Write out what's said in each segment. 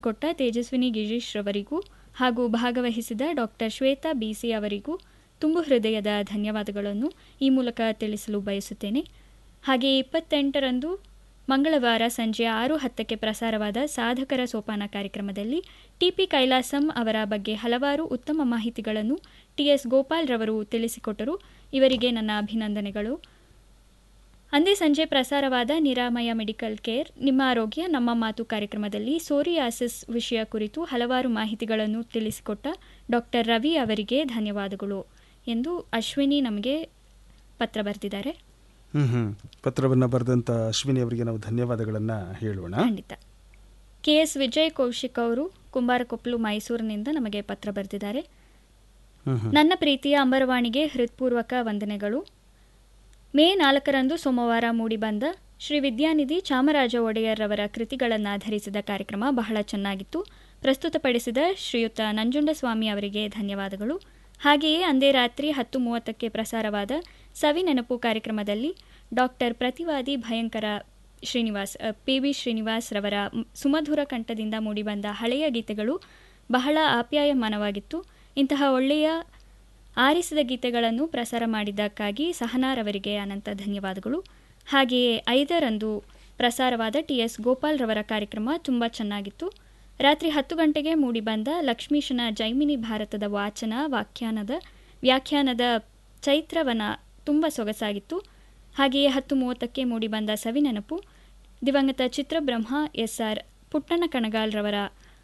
ತಿಳಿಸಿಕೊಟ್ಟ ತೇಜಸ್ವಿನಿ ಗಿರೀಶ್ ರವರಿಗೂ ಹಾಗೂ ಭಾಗವಹಿಸಿದ ಡಾಕ್ಟರ್ ಶ್ವೇತಾ ಬಿಸಿ ಅವರಿಗೂ ತುಂಬು ಹೃದಯದ ಧನ್ಯವಾದಗಳನ್ನು ಈ ಮೂಲಕ ತಿಳಿಸಲು ಬಯಸುತ್ತೇನೆ ಹಾಗೆ ಇಪ್ಪತ್ತೆಂಟರಂದು ಮಂಗಳವಾರ ಸಂಜೆ ಆರು ಹತ್ತಕ್ಕೆ ಪ್ರಸಾರವಾದ ಸಾಧಕರ ಸೋಪಾನ ಕಾರ್ಯಕ್ರಮದಲ್ಲಿ ಟಿಪಿ ಕೈಲಾಸಂ ಅವರ ಬಗ್ಗೆ ಹಲವಾರು ಉತ್ತಮ ಮಾಹಿತಿಗಳನ್ನು ಟಿಎಸ್ ಗೋಪಾಲ್ ರವರು ತಿಳಿಸಿಕೊಟ್ಟರು ಇವರಿಗೆ ನನ್ನ ಅಭಿನಂದನೆಗಳು ಅಂದೇ ಸಂಜೆ ಪ್ರಸಾರವಾದ ನಿರಾಮಯ ಮೆಡಿಕಲ್ ಕೇರ್ ನಿಮ್ಮ ಆರೋಗ್ಯ ನಮ್ಮ ಮಾತು ಕಾರ್ಯಕ್ರಮದಲ್ಲಿ ಸೋರಿಯಾಸಿಸ್ ವಿಷಯ ಕುರಿತು ಹಲವಾರು ಮಾಹಿತಿಗಳನ್ನು ತಿಳಿಸಿಕೊಟ್ಟ ಡಾಕ್ಟರ್ ರವಿ ಅವರಿಗೆ ಧನ್ಯವಾದಗಳು ಎಂದು ಅಶ್ವಿನಿ ನಮಗೆ ಪತ್ರ ಬರೆದಿದ್ದಾರೆ ಹ್ಮ್ ಹ್ಮ್ ಪತ್ರವನ್ನು ಬರೆದಂಥ ಅಶ್ವಿನಿ ಅವರಿಗೆ ನಾವು ಧನ್ಯವಾದಗಳನ್ನು ಹೇಳೋಣ ಖಂಡಿತ ಕೆ ಎಸ್ ವಿಜಯ್ ಕೌಶಿಕ್ ಅವರು ಕುಂಬಾರಕೊಪ್ಪಲು ಮೈಸೂರಿನಿಂದ ನಮಗೆ ಪತ್ರ ಬರೆದಿದ್ದಾರೆ ಹ್ಮ್ ಹ್ಮ್ ನನ್ನ ಪ್ರೀತಿಯ ಅಂಬರವಾಣಿಗೆ ಹೃತ್ಪೂರ್ವಕ ವಂದನೆಗಳು ಮೇ ನಾಲ್ಕರಂದು ಸೋಮವಾರ ಮೂಡಿಬಂದ ಶ್ರೀ ವಿದ್ಯಾನಿಧಿ ಚಾಮರಾಜ ಒಡೆಯರ್ ಅವರ ಕೃತಿಗಳನ್ನು ಆಧರಿಸಿದ ಕಾರ್ಯಕ್ರಮ ಬಹಳ ಚೆನ್ನಾಗಿತ್ತು ಪ್ರಸ್ತುತಪಡಿಸಿದ ಶ್ರೀಯುತ ನಂಜುಂಡಸ್ವಾಮಿ ಅವರಿಗೆ ಧನ್ಯವಾದಗಳು ಹಾಗೆಯೇ ಅಂದೇ ರಾತ್ರಿ ಹತ್ತು ಮೂವತ್ತಕ್ಕೆ ಪ್ರಸಾರವಾದ ಸವಿ ನೆನಪು ಕಾರ್ಯಕ್ರಮದಲ್ಲಿ ಡಾಕ್ಟರ್ ಪ್ರತಿವಾದಿ ಭಯಂಕರ ಶ್ರೀನಿವಾಸ್ ಪಿ ವಿ ಶ್ರೀನಿವಾಸ್ ರವರ ಮ್- ಸುಮಧುರ ಕಂಠದಿಂದ ಮೂಡಿಬಂದ ಹಳೆಯ ಗೀತೆಗಳು ಬಹಳ ಆಪ್ಯಾಯಮಾನವಾಗಿತ್ತು ಇಂತಹ ಒಳ್ಳೆಯ ಆರಿಸಿದ ಗೀತೆಗಳನ್ನು ಪ್ರಸಾರ ಮಾಡಿದ್ದಕ್ಕಾಗಿ ಸಹನಾರವರಿಗೆ ಅನಂತ ಧನ್ಯವಾದಗಳು ಹಾಗೆಯೇ ಐದರಂದು ಪ್ರಸಾರವಾದ ಟಿ ಎಸ್ ಗೋಪಾಲ್ ರವರ ಕಾರ್ಯಕ್ರಮ ತುಂಬ ಚೆನ್ನಾಗಿತ್ತು ರಾತ್ರಿ ಹತ್ತು ಗಂಟೆಗೆ ಮೂಡಿಬಂದ ಲಕ್ಷ್ಮೀಶನ ಜೈಮಿನಿ ಭಾರತದ ವಾಚನ ವ್ಯಾಖ್ಯಾನದ ವ್ಯಾಖ್ಯಾನದ ಚೈತ್ರವನ ತುಂಬ ಸೊಗಸಾಗಿತ್ತು ಹಾಗೆಯೇ ಹತ್ತು ಮೂವತ್ತಕ್ಕೆ ಮೂಡಿಬಂದ ಸವಿನೆನಪು ದಿವಂಗತ ಚಿತ್ರಬ್ರಹ್ಮ ಎಸ್ ಆರ್ ಪುಟ್ಟಣ್ಣ ಕಣಗಾಲ್ರವರ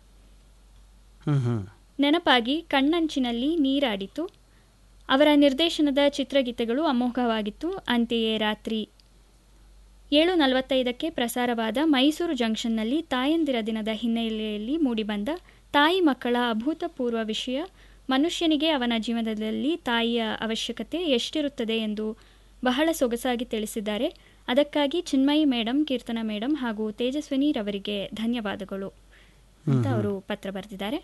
ಹ್ಮ್ ಹ್ಮ್ ನೆನಪಾಗಿ ಕಣ್ಣಂಚಿನಲ್ಲಿ ನೀರಾಡಿತು ಅವರ ನಿರ್ದೇಶನದ ಚಿತ್ರಗೀತೆಗಳು ಅಮೋಘವಾಗಿತ್ತು ಅಂತೆಯೇ ರಾತ್ರಿ ಏಳು ನಲವತ್ತೈದಕ್ಕೆ ಪ್ರಸಾರವಾದ ಮೈಸೂರು ಜಂಕ್ಷನ್ನಲ್ಲಿ ತಾಯಂದಿರ ದಿನದ ಹಿನ್ನೆಲೆಯಲ್ಲಿ ಮೂಡಿಬಂದ ತಾಯಿ ಮಕ್ಕಳ ಅಭೂತಪೂರ್ವ ವಿಷಯ ಮನುಷ್ಯನಿಗೆ ಅವನ ಜೀವನದಲ್ಲಿ ತಾಯಿಯ ಅವಶ್ಯಕತೆ ಎಷ್ಟಿರುತ್ತದೆ ಎಂದು ಬಹಳ ಸೊಗಸಾಗಿ ತಿಳಿಸಿದ್ದಾರೆ ಅದಕ್ಕಾಗಿ ಚಿನ್ಮಯಿ ಮೇಡಮ್ ಕೀರ್ತನ ಮೇಡಮ್ ಹಾಗೂ ತೇಜಸ್ವಿನಿ ರವರಿಗೆ ಧನ್ಯವಾದಗಳು ಅಂತ ಅವರು ಪತ್ರ ಬರೆದಿದ್ದಾರೆ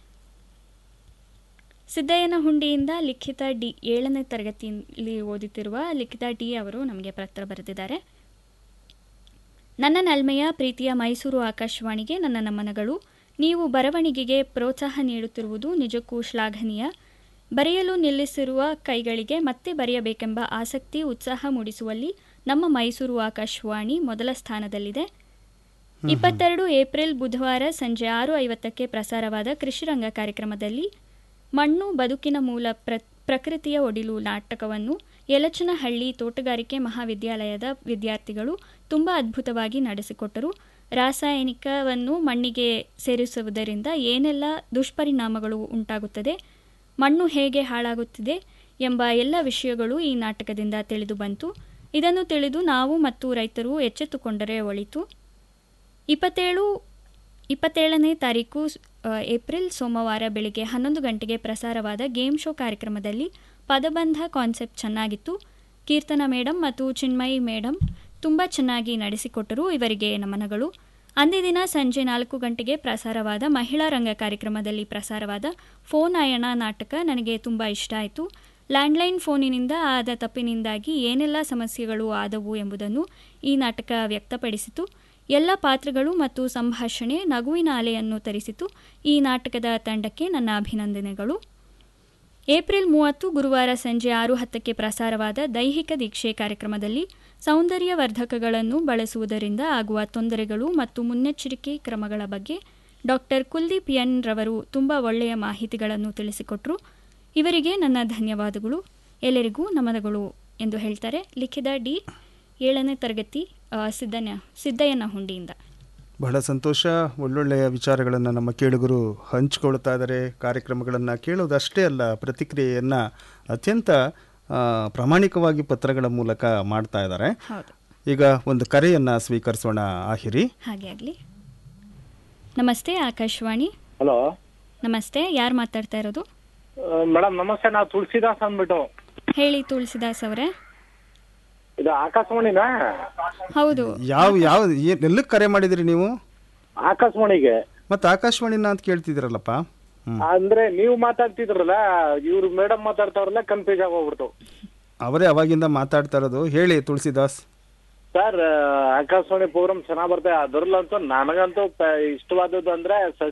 ಸಿದ್ದಯ್ಯನ ಹುಂಡಿಯಿಂದ ಲಿಖಿತ ಡಿ ಏಳನೇ ತರಗತಿಯಲ್ಲಿ ಓದುತ್ತಿರುವ ಲಿಖಿತ ಡಿ ಅವರು ನಮಗೆ ಪತ್ರ ಬರೆದಿದ್ದಾರೆ ನನ್ನ ನಲ್ಮೆಯ ಪ್ರೀತಿಯ ಮೈಸೂರು ಆಕಾಶವಾಣಿಗೆ ನನ್ನ ನಮನಗಳು ನೀವು ಬರವಣಿಗೆಗೆ ಪ್ರೋತ್ಸಾಹ ನೀಡುತ್ತಿರುವುದು ನಿಜಕ್ಕೂ ಶ್ಲಾಘನೀಯ ಬರೆಯಲು ನಿಲ್ಲಿಸಿರುವ ಕೈಗಳಿಗೆ ಮತ್ತೆ ಬರೆಯಬೇಕೆಂಬ ಆಸಕ್ತಿ ಉತ್ಸಾಹ ಮೂಡಿಸುವಲ್ಲಿ ನಮ್ಮ ಮೈಸೂರು ಆಕಾಶವಾಣಿ ಮೊದಲ ಸ್ಥಾನದಲ್ಲಿದೆ ಇಪ್ಪತ್ತೆರಡು ಏಪ್ರಿಲ್ ಬುಧವಾರ ಸಂಜೆ ಆರು ಐವತ್ತಕ್ಕೆ ಪ್ರಸಾರವಾದ ಕೃಷಿರಂಗ ಕಾರ್ಯಕ್ರಮದಲ್ಲಿ ಮಣ್ಣು ಬದುಕಿನ ಮೂಲ ಪ್ರ ಪ್ರಕೃತಿಯ ಒಡಿಲು ನಾಟಕವನ್ನು ಯಲಚನಹಳ್ಳಿ ತೋಟಗಾರಿಕೆ ಮಹಾವಿದ್ಯಾಲಯದ ವಿದ್ಯಾರ್ಥಿಗಳು ತುಂಬ ಅದ್ಭುತವಾಗಿ ನಡೆಸಿಕೊಟ್ಟರು ರಾಸಾಯನಿಕವನ್ನು ಮಣ್ಣಿಗೆ ಸೇರಿಸುವುದರಿಂದ ಏನೆಲ್ಲ ದುಷ್ಪರಿಣಾಮಗಳು ಉಂಟಾಗುತ್ತದೆ ಮಣ್ಣು ಹೇಗೆ ಹಾಳಾಗುತ್ತಿದೆ ಎಂಬ ಎಲ್ಲ ವಿಷಯಗಳು ಈ ನಾಟಕದಿಂದ ತಿಳಿದು ಬಂತು ಇದನ್ನು ತಿಳಿದು ನಾವು ಮತ್ತು ರೈತರು ಎಚ್ಚೆತ್ತುಕೊಂಡರೆ ಒಳಿತು ಇಪ್ಪತ್ತೇಳು ಇಪ್ಪತ್ತೇಳನೇ ತಾರೀಕು ಆ, ಏಪ್ರಿಲ್ ಸೋಮವಾರ ಬೆಳಿಗ್ಗೆ ಹನ್ನೊಂದು ಗಂಟೆಗೆ ಪ್ರಸಾರವಾದ ಗೇಮ್ ಶೋ ಕಾರ್ಯಕ್ರಮದಲ್ಲಿ ಪದಬಂಧ ಕಾನ್ಸೆಪ್ಟ್ ಚೆನ್ನಾಗಿತ್ತು ಕೀರ್ತನ ಮೇಡಮ್ ಮತ್ತು ಚಿನ್ಮಯಿ ಮೇಡಮ್ ತುಂಬ ಚೆನ್ನಾಗಿ ನಡೆಸಿಕೊಟ್ಟರು ಇವರಿಗೆ ನಮನಗಳು ಅಂದೇ ದಿನ ಸಂಜೆ ನಾಲ್ಕು ಗಂಟೆಗೆ ಪ್ರಸಾರವಾದ ಮಹಿಳಾ ರಂಗ ಕಾರ್ಯಕ್ರಮದಲ್ಲಿ ಪ್ರಸಾರವಾದ ಫೋನ್ ಆಯಣ ನಾಟಕ ನನಗೆ ತುಂಬ ಇಷ್ಟ ಆಯಿತು ಲ್ಯಾಂಡ್ಲೈನ್ ಫೋನಿನಿಂದ ಆದ ತಪ್ಪಿನಿಂದಾಗಿ ಏನೆಲ್ಲ ಸಮಸ್ಯೆಗಳು ಆದವು ಎಂಬುದನ್ನು ಈ ನಾಟಕ ವ್ಯಕ್ತಪಡಿಸಿತು ಎಲ್ಲ ಪಾತ್ರಗಳು ಮತ್ತು ಸಂಭಾಷಣೆ ನಗುವಿನ ಅಲೆಯನ್ನು ತರಿಸಿತು ಈ ನಾಟಕದ ತಂಡಕ್ಕೆ ನನ್ನ ಅಭಿನಂದನೆಗಳು ಏಪ್ರಿಲ್ ಮೂವತ್ತು ಗುರುವಾರ ಸಂಜೆ ಆರು ಹತ್ತಕ್ಕೆ ಪ್ರಸಾರವಾದ ದೈಹಿಕ ದೀಕ್ಷೆ ಕಾರ್ಯಕ್ರಮದಲ್ಲಿ ಸೌಂದರ್ಯವರ್ಧಕಗಳನ್ನು ಬಳಸುವುದರಿಂದ ಆಗುವ ತೊಂದರೆಗಳು ಮತ್ತು ಮುನ್ನೆಚ್ಚರಿಕೆ ಕ್ರಮಗಳ ಬಗ್ಗೆ ಡಾಕ್ಟರ್ ಕುಲ್ದೀಪ್ ಎನ್ ರವರು ತುಂಬ ಒಳ್ಳೆಯ ಮಾಹಿತಿಗಳನ್ನು ತಿಳಿಸಿಕೊಟ್ರು ಇವರಿಗೆ ನನ್ನ ಧನ್ಯವಾದಗಳು ಎಲ್ಲರಿಗೂ ನಮನಗಳು ಎಂದು ಹೇಳ್ತಾರೆ ಲಿಖಿತ ಡಿ ಏಳನೇ ತರಗತಿ ಆ, ಸಿದ್ದನ ಸಿದ್ದಯ್ಯನ ಹುಂಡಿಯಿಂದ ಬಹಳ ಸಂತೋಷ ಒಳ್ಳೊಳ್ಳೆಯ ವಿಚಾರಗಳನ್ನು ನಮ್ಮ ಕೇಳುಗರು ಹಂಚಿಕೊಳ್ತಾ ಇದ್ದಾರೆ ಕಾರ್ಯಕ್ರಮಗಳನ್ನು ಕೇಳೋದಷ್ಟೇ ಅಲ್ಲ ಪ್ರತಿಕ್ರಿಯೆಯನ್ನು ಅತ್ಯಂತ ಆ, ಪ್ರಾಮಾಣಿಕವಾಗಿ ಪತ್ರಗಳ ಮೂಲಕ ಮಾಡ್ತಾ ಇದ್ದಾರೆ ಹೌದು ಈಗ ಒಂದು ಕರೆಯನ್ನು ಸ್ವೀಕರಿಸೋಣ ಆಹಿರಿ ಹಾಗೆ ಆಗಲಿ ನಮಸ್ತೆ ಆಕಾಶವಾಣಿ ಹಲೋ ನಮಸ್ತೆ ಯಾರು ಮಾತಾಡ್ತಾ ಇರೋದು ಮೇಡಮ್ ನಮಸ್ತೆ ನಾವು ತುಳಸಿದಾಸ್ ಅಂದ್ಬಿಟ್ಟು ಹೇಳಿ ತುಳಸಿದಾಸ್ ಅವರೇ ಇದು ಆಕಾಶವಾಣಿನಾ ಹೌದು ಯಾವ ಯಾವ ಏನ್- ಎಲ್ಲಕ್ಕೆ ಕರೆ ಮಾಡಿದಿರಿ ನೀವು ಆಕಾಶವಾಣಿಗೆ ಮತ್ತು ಆಕಾಶವಾಣಿನ ಅಂತ ಕೇಳ್ತಿದ್ದೀರಲ್ಲಪ್ಪ ಹ್ಮ್. ಅಂದ್ರೆ ನೀವು ಮಾತಾಡ್ತಿದ್ರಲ್ಲ ಇವ್ರು ಮೇಡಮ್ ಮಾತಾಡ್ತಾವ್ರಲ್ಲ ಕನ್ಫ್ಯೂಸ್ ಆಗಿ ಹೋಗ್ಬಿಡ್ತು ಅವರೇ ಅವಾಗಿಂದ ಮಾತಾಡ್ತಾ ಇರೋದು ಹೇಳಿ ತುಳಸಿದಾಸ್ ಸರ್ ಆಕಾಶವಾಣಿ ಪ್ರೋಗ್ರಾಮ್ ಚೆನ್ನಾಗ್ ಬರ್ತದೆ ಅದ್ರಲ್ಲಂತೂ ನನಗಂತೂ ಪ- ಇಷ್ಟವಾದದ್ದು ಅಂದ್ರೆ